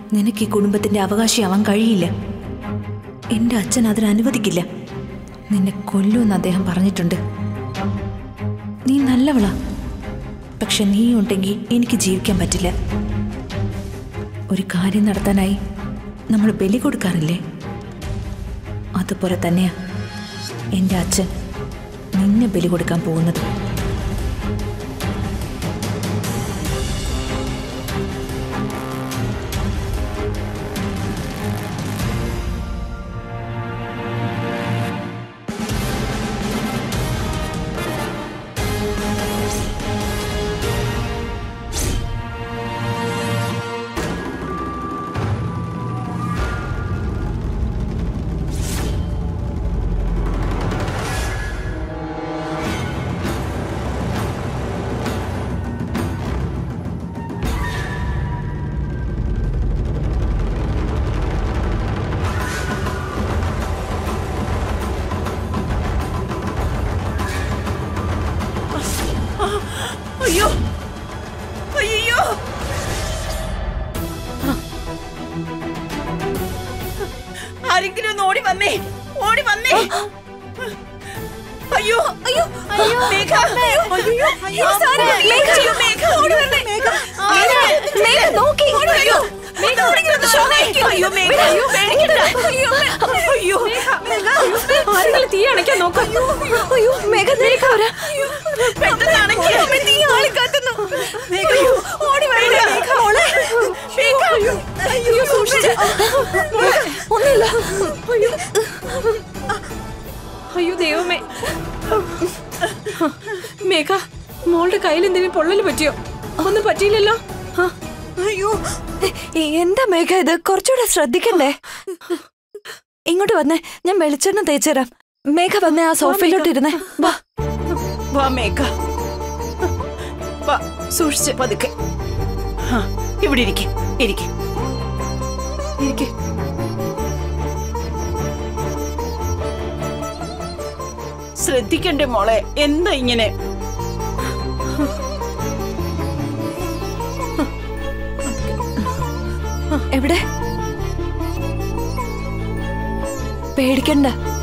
നിനക്ക് ഈ കുടുംബത്തിന്റെ അവകാശിയാവാൻ കഴിയില്ല എന്റെ അച്ഛൻ അതിന് അനുവദിക്കില്ല നിന്നെ കൊല്ലുമെന്ന് അദ്ദേഹം പറഞ്ഞിട്ടുണ്ട് നീ നല്ലവളാ പക്ഷെ നീ ഉണ്ടെങ്കിൽ എനിക്ക് ജീവിക്കാൻ പറ്റില്ല ഒരു കാര്യം നടത്താനായി നമ്മൾ ബലി കൊടുക്കാറില്ലേ അതുപോലെ തന്നെയാ എൻ്റെ അച്ഛൻ നിന്നെ ബലി കൊടുക്കാൻ പോകുന്നത് അയ്യോ അയ്യോ ആരെങ്കിലും ഒന്ന് ഓടി വന്നേ ഓടി വന്നേ അയ്യോ അയ്യോ അയ്യോ മേഘ അയ്യോ അയ്യോ മേഘ അയ്യോ മേഘ ഓടി വന്നേ മേഘ മേഘ നോക്കി അയ്യോ മേഘ അയ്യോ മേഘ അയ്യോ പേടിക്കണ്ട അയ്യോ അയ്യോ മേഘ ആരെങ്കിലും തീ അണയ്ക്കാൻ നോക്കാം അയ്യോ മേഘ മേഘ വരാ പെട്ടെന്ന് അണയ്ക്ക് തീ ആളി കത്തുന്നു അയ്യോ ഓടി വരണ്ട മേഘ മോളെ മേഘ അയ്യോ സൂക്ഷിച്ച് ഒന്നുമില്ല അയ്യോ അയ്യോ ദൈവമേ മേഘ മോളുടെ കയ്യിൽ എന്തെങ്കിലും പൊള്ളല് പറ്റിയോ ഒന്നും പറ്റിയില്ലല്ലോ ആ, അയ്യോ എന്താ മേഘ ഇത് കുറച്ചുകൂടെ ശ്രദ്ധിക്കണ്ടേ ഇങ്ങോട്ട് വന്നേ ഞാൻ വെളിച്ചെണ്ണ തേച്ചുതരാം മേഘ വന്നേ ആ സോഫയിലോട്ട് ഇരുന്നേ വാ വാ മേഘ വാ സൂക്ഷിച്ച് പതുക്കെ ആ, ഇവിടെ ഇരിക്കെ ഇരിക്കെ ഇരിക്കെ ശ്രദ്ധിക്കണ്ടേ മോളെ എന്താ ഇങ്ങനെ എവിടെ പേടിക്കണ്ട